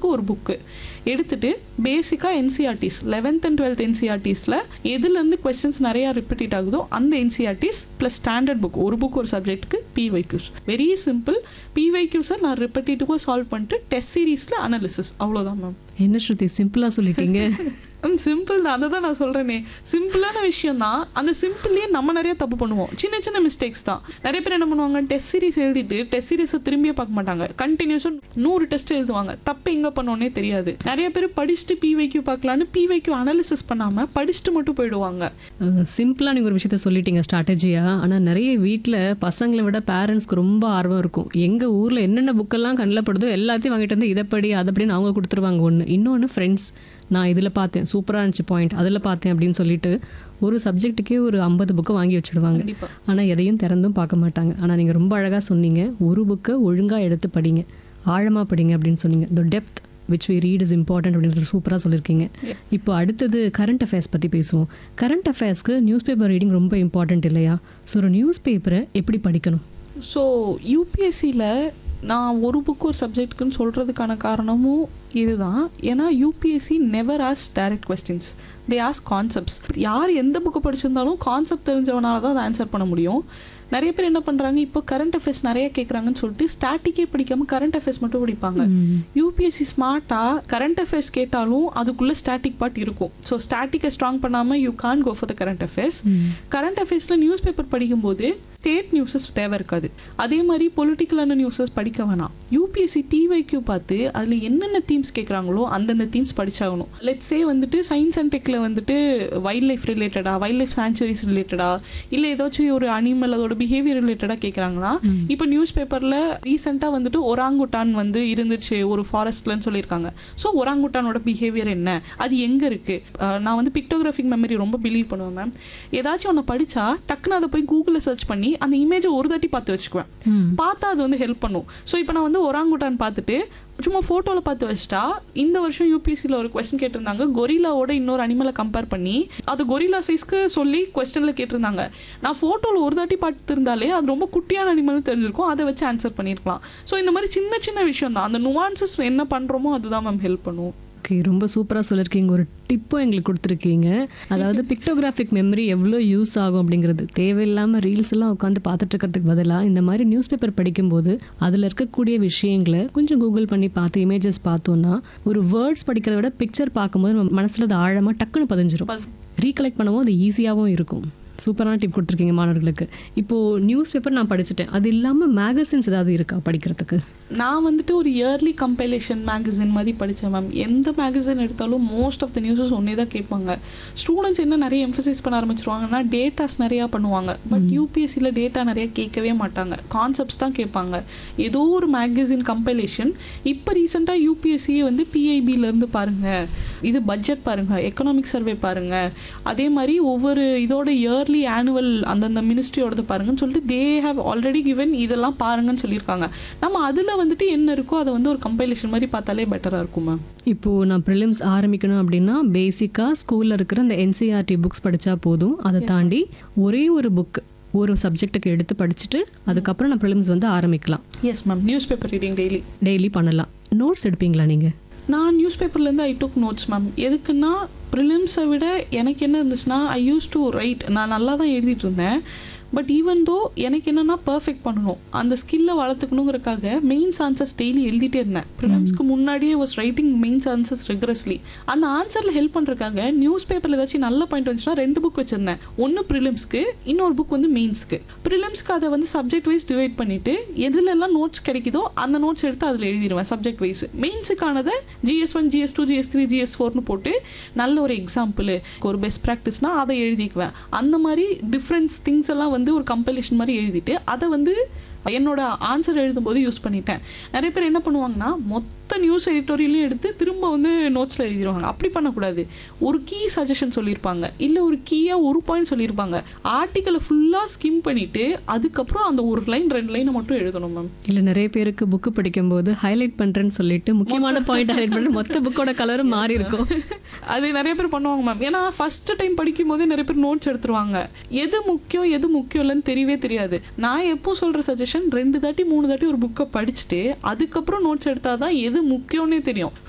ஒரு புக்கு எடுத்துட்டு பேசிக்காக என்சிஆர்டிஸ் லெவன்த் அண்ட் டுவெல்த் என்சிஆர்டிஸில் எதுலேருந்து கொஸ்டின்ஸ் நிறையா ரிப்பீட் ஆகுதோ அந்த என்சிஆர்டிஸ் ப்ளஸ் ஸ்டாண்டர்ட் புக் ஒரு புக் ஒரு சப்ஜெக்ட்டுக்கு பிவைக்யூஸ் வெரி சிம்பிள் பிவைக்யூஸை நான் ரிப்பீட்டேட்டிவாக சால்வ் பண்ணிட்டு டெஸ்ட் சீரீஸில் அனாலிசிஸ் அவ்வளோதான் மேம் என்ன ஸ்ருதி சிம்பிளா சொல்லிட்டீங்க சிம்பிள் தான் அதை தான் நான் சொல்கிறேனே சிம்பிளான விஷயம் தான் அந்த சிம்பிள்லேயே நம்ம நிறைய தப்பு பண்ணுவோம் சின்ன சின்ன மிஸ்டேக்ஸ் தான் நிறைய பேர் என்ன பண்ணுவாங்க டெஸ்ட் சீரிஸ் எழுதிட்டு டெஸ்ட் சீரிஸை திரும்பியே பார்க்க மாட்டாங்க கண்டினியூஸாக நூறு டெஸ்ட் எழுதுவாங்க தப்பு எங்கே பண்ணோன்னே தெரியாது நிறைய பேர் படிச்சுட்டு பிவைக்யூ பார்க்கலான்னு பிவைக்யூ அனாலிசிஸ் பண்ணாமல் படிச்சுட்டு மட்டும் போயிடுவாங்க சிம்பிளாக நீங்கள் ஒரு விஷயத்த சொல்லிட்டீங்க ஸ்ட்ராட்டஜியாக ஆனால் நிறைய வீட்டில் பசங்களை விட பேரண்ட்ஸ்க்கு ரொம்ப ஆர்வம் இருக்கும் எங்கள் ஊரில் என்னென்ன புக்கெல்லாம் கண்ணில் படுதோ எல்லாத்தையும் வாங்கிட்டு வந்து இதை படி அதை படின்னு அவங்க கொடுத்துருவாங்க ஒன்று இன்னொன்று ஃப்ரெண்ட்ஸ் நான் இதில் பார்த்தேன் சூப்பராக இருந்துச்சு பாயிண்ட் அதில் பார்த்தேன் அப்படின்னு சொல்லிட்டு ஒரு சப்ஜெக்ட்டுக்கே ஒரு ஐம்பது புக்கை வாங்கி வச்சுடுவாங்க கண்டிப்பா. ஆனால் எதையும் திறந்தும் பார்க்க மாட்டாங்க ஆனால் நீங்கள் ரொம்ப அழகாக சொன்னீங்க ஒரு புக்கை ஒழுங்காக எடுத்து படிங்க ஆழமாக படிங்க அப்படின்னு சொன்னீங்க the depth which we read is important அப்படின்றது சூப்பராக சொல்லியிருக்கீங்க இப்போ அடுத்தது கரண்ட் அஃபேர்ஸ் பற்றி பேசுவோம் கரண்ட் அஃபேர்ஸ்க்கு நியூஸ் பேப்பர் ரீடிங் ரொம்ப இம்பார்ட்டன்ட் இல்லையா ஸோ ஒரு நியூஸ் பேப்பரை எப்படி படிக்கணும் ஸோ யூபிஎஸ்சியில் நான் ஒரு புக் ஒரு சப்ஜெக்ட்டுக்குன்னு சொல்கிறதுக்கான காரணமும் இதுதான் ஏன்னா UPSC never as direct questions தே ஆஸ் கான்செப்ட்ஸ் யார் எந்த புக்கு படிச்சிருந்தாலும் கான்செப்ட் தெரிஞ்சவனால தான் அதை ஆன்சர் பண்ண முடியும் நிறைய பேர் என்ன பண்ணுறாங்க இப்போ கரண்ட் அஃபேர்ஸ் நிறைய கேட்குறாங்கன்னு சொல்லிட்டு ஸ்டாட்டிக்கே படிக்காமல் கரண்ட் அஃபேர்ஸ் மட்டும் படிப்பாங்க யூபிஎஸ்சி ஸ்மார்ட்டாக கரண்ட் அஃபேர்ஸ் கேட்டாலும் அதுக்குள்ளே ஸ்டாட்டிக் பார்ட் இருக்கும் ஸோ ஸ்டாட்டிக்கை ஸ்ட்ராங் பண்ணாமல் you can go for the current affairs current அஃபேர்ஸில் நியூஸ் பேப்பர் படிக்கும்போது ஸ்டேட் நியூஸஸ் தேவை இருக்காது அதே மாதிரி பொலிட்டிக்கலான நியூஸஸ் படிக்க வேணாம் யூபிஎஸ்சி பிவைக்யூ பார்த்து அதில் என்னென்ன தீம்ஸ் கேட்குறாங்களோ அந்தந்த தீம்ஸ் படிச்சாகணும் லெட்ஸ் சே வந்துட்டு சயின்ஸ் அண்ட் டெக்கில் வந்துட்டு வைல்ட் லைஃப் ரிலேட்டடா வைல்ட் லைஃப் சாங்சுரிஸ் ரிலேட்டடா இல்லை ஏதாச்சும் ஒரு அனிமல் அதோட பிஹேவியர் ரிலேட்டடாக கேட்குறாங்கன்னா இப்போ நியூஸ் பேப்பரில் ரீசெண்டாக வந்துட்டு ஒராங்குட்டான் வந்து இருந்துச்சு ஒரு ஃபாரஸ்ட்லன்னு சொல்லியிருக்காங்க ஸோ ஒராங்குட்டானோட பிஹேவியர் என்ன அது எங்கே இருக்குது நான் வந்து பிக்டோகிராஃபிக் மெமரி ரொம்ப பிலீவ் பண்ணுவேன் மேம் ஏதாச்சும் ஒன்று படித்தா டக்குன்னு அதை போய் கூகுளில் சர்ச் பண்ணி அந்த இமேஜை ஒரு தாட்டி பார்த்து வச்சுக்குவேன் பார்த்தா அது வந்து ஹெல்ப் பண்ணும் ஸோ இப்போ நான் வந்து ஒராங்குட்டான் பார்த்துட்டு சும்மா ஃபோட்டோவில் பார்த்து வச்சிட்டா இந்த வருஷம் யூபிஎஸ்சியில் ஒரு கொஸ்டின் கேட்டிருந்தாங்க கொரிலாவோட இன்னொரு அனிமலை கம்பேர் பண்ணி அது கொரிலா சைஸ்க்கு சொல்லி கொஸ்டினில் கேட்டிருந்தாங்க நான் ஃபோட்டோவில் ஒரு தாட்டி பார்த்துருந்தாலே அது ரொம்ப குட்டியான அனிமல்னு தெரிஞ்சிருக்கும் அதை வச்சு ஆன்சர் பண்ணியிருக்கலாம் ஸோ இந்த மாதிரி சின்ன சின்ன விஷயம் தான் அந்த நுவான்சஸ் என்ன பண்ணுறோமோ அதுதான் மேம் ஹெல்ப் பண்ணும் ஓகே ரொம்ப சூப்பராக சொல்லியிருக்கீங்க ஒரு டிப்பும் எங்களுக்கு கொடுத்துருக்கீங்க அதாவது பிக்டோகிராஃபிக் மெமரி எவ்வளோ யூஸ் ஆகும் அப்படிங்கிறது தேவையில்லாமல் ரீல்ஸ் எல்லாம் உட்காந்து பார்த்துட்டு இருக்கிறதுக்கு பதிலாக இந்த மாதிரி நியூஸ் பேப்பர் படிக்கும்போது அதில் இருக்கக்கூடிய விஷயங்களை கொஞ்சம் கூகுள் பண்ணி பார்த்து இமேஜஸ் பார்த்தோன்னா ஒரு வேர்ட்ஸ் படிக்கிறத விட பிக்சர் பார்க்கும்போது நம்ம மனசில் அது ஆழமாக டக்குன்னு பதிஞ்சிரும் ரீகலெக்ட் பண்ணவும் அது ஈஸியாகவும் இருக்கும் சூப்பரான டிப் கொடுத்துருக்கீங்க மாணவர்களுக்கு இப்போது நியூஸ் பேப்பர் நான் படிச்சுட்டேன் அது இல்லாமல் மேகசின்ஸ் ஏதாவது இருக்கா படிக்கிறதுக்கு நான் வந்துட்டு ஒரு இயர்லி கம்பைலேஷன் மேகசின் மாதிரி படித்தேன் மேம் எந்த மேகசின் எடுத்தாலும் மோஸ்ட் ஆஃப் த நியூஸஸ் ஒன்றே தான் கேட்பாங்க ஸ்டூடெண்ட்ஸ் என்ன நிறைய எம்ஃபசைஸ் பண்ண ஆரம்பிச்சிருவாங்கன்னா டேட்டாஸ் நிறையா பண்ணுவாங்க பட் யூபிஎஸ்சியில் டேட்டா நிறைய கேட்கவே மாட்டாங்க கான்செப்ட்ஸ் தான் கேட்பாங்க ஏதோ ஒரு மேகசின் கம்பைலேஷன் இப்போ ரீசெண்டாக யூபிஎஸ்சியே வந்து பிஐபியிலேருந்து பாருங்கள் இது பட்ஜெட் பாருங்கள் எக்கனாமிக் சர்வே பாருங்கள் அதே மாதிரி ஒவ்வொரு இதோட இயர்லி ஆனுவல் அந்தந்த மினிஸ்ட்ரியோடது பாருங்கன்னு சொல்லிட்டு தே ஹேவ் ஆல்ரெடி கிவன் இதெல்லாம் பாருங்கன்னு சொல்லியிருக்காங்க நம்ம அதில் வந்துட்டு என்ன இருக்கோ அதை வந்து ஒரு கம்பைலேஷன் மாதிரி பார்த்தாலே பெட்டராக இருக்கும் மேம் இப்போது நான் ப்ரிலிம்ஸ் ஆரம்பிக்கணும் அப்படின்னா பேசிக்காக ஸ்கூலில் இருக்கிற அந்த என்சிஆர்டி புக்ஸ் படித்தா போதும் அதை தாண்டி ஒரே ஒரு புக் ஒரு சப்ஜெக்ட்டுக்கு எடுத்து படிச்சுட்டு அதுக்கப்புறம் நான் ப்ரிலிம்ஸ் வந்து ஆரம்பிக்கலாம் yes ma'am newspaper reading daily daily பண்ணலாம் நோட்ஸ் எடுப்பீங்களா நீங்கள் நான் நியூஸ் பேப்பர்லேருந்து ஐ டுக் நோட்ஸ் மேம் எதுக்குன்னா ப்ரிலிம்ஸை விட எனக்கு என்ன இருந்துச்சுன்னா ஐ யூஸ் டு ரைட் நான் நல்லா தான் எழுதிட்டு இருந்தேன் பட் ஈவன் தோ எனக்கு என்னென்னா பர்ஃபெக்ட் பண்ணணும் அந்த ஸ்கில்லை வளர்த்துக்கணுங்கிறக்காக மெயின்ஸ் ஆன்சர்ஸ் டெய்லி எழுதிட்டே இருந்தேன் ப்ரிலிம்ஸ்க்கு முன்னாடியே was writing mains answers regularly அந்த ஆன்சரில் ஹெல்ப் பண்ணுறக்காக நியூஸ் பேப்பரில் ஏதாச்சும் நல்ல பாயிண்ட் வந்துச்சுன்னா ரெண்டு புக் வச்சுருந்தேன் ஒன்று ப்ரிலிம்ஸ்க்கு இன்னொரு புக் வந்து மெயின்ஸ்க்கு ப்ரிலிம்ஸ்க்கு அதை வந்து சப்ஜெக்ட் வைஸ் டிவைட் பண்ணிவிட்டு எதுலெல்லாம் நோட்ஸ் கிடைக்குதோ அந்த நோட்ஸ் எடுத்து அதில் எழுதிடுவேன் சப்ஜெக்ட் வைஸ் மெயின்ஸுக்கானதை GS one GS two GS three GS ஃபோர்னு போட்டு நல்ல ஒரு எக்ஸாம்பிள் ஒரு பெஸ்ட் ப்ராக்டிஸ்னால் அதை எழுதிக்குவேன் அந்த மாதிரி டிஃப்ரெண்ட்ஸ் திங்ஸ் எல்லாம் வந்து ஒரு கம்பெலேஷன் மாதிரி எழுதிட்டு அதை வந்து என்னோட ஆன்சர் எழுதும்போது யூஸ் பண்ணிட்டேன் நிறைய பேர் என்ன பண்ணுவாங்கன்னா மொத்த நியூஸ் எடிட்டோரியலையும் எடுத்து திரும்ப வந்து நோட்ஸில் எழுதிடுவாங்க அப்படி பண்ணக்கூடாது ஒரு கீ சஜஷன் சொல்லியிருப்பாங்க இல்லை ஒரு கீயாக ஒரு பாயிண்ட் சொல்லியிருப்பாங்க ஆர்டிக்கலை ஃபுல்லாக ஸ்கிம் பண்ணிவிட்டு அதுக்கப்புறம் அந்த ஒரு லைன் ரெண்டு லைனை மட்டும் எழுதணும் மேம் இல்லை நிறைய பேருக்கு புக்கு படிக்கும்போது ஹைலைட் பண்ணுறேன்னு சொல்லிட்டு முக்கியமான பாயிண்ட் ஹைலைட் பண்ணி மொத்த புக்கோட கலரும் மாறி இருக்கும் அது நிறைய பேர் பண்ணுவாங்க மேம் ஏன்னா ஃபர்ஸ்ட் டைம் படிக்கும் போதே நிறைய பேர் நோட்ஸ் எடுத்துருவாங்க எது முக்கியம் எது முக்கியம் இல்லைன்னு தெரியவே தெரியாது நான் எப்போ சொல்கிற சஜஷன் ரெண்டு தாட்டி மூணு தாட்டி ஒரு புக்கை படிச்சுட்டு அதுக்கப்புறம் நோட்ஸ் எடுத்தால் தான் எது முக்கியம்னே தெரியும்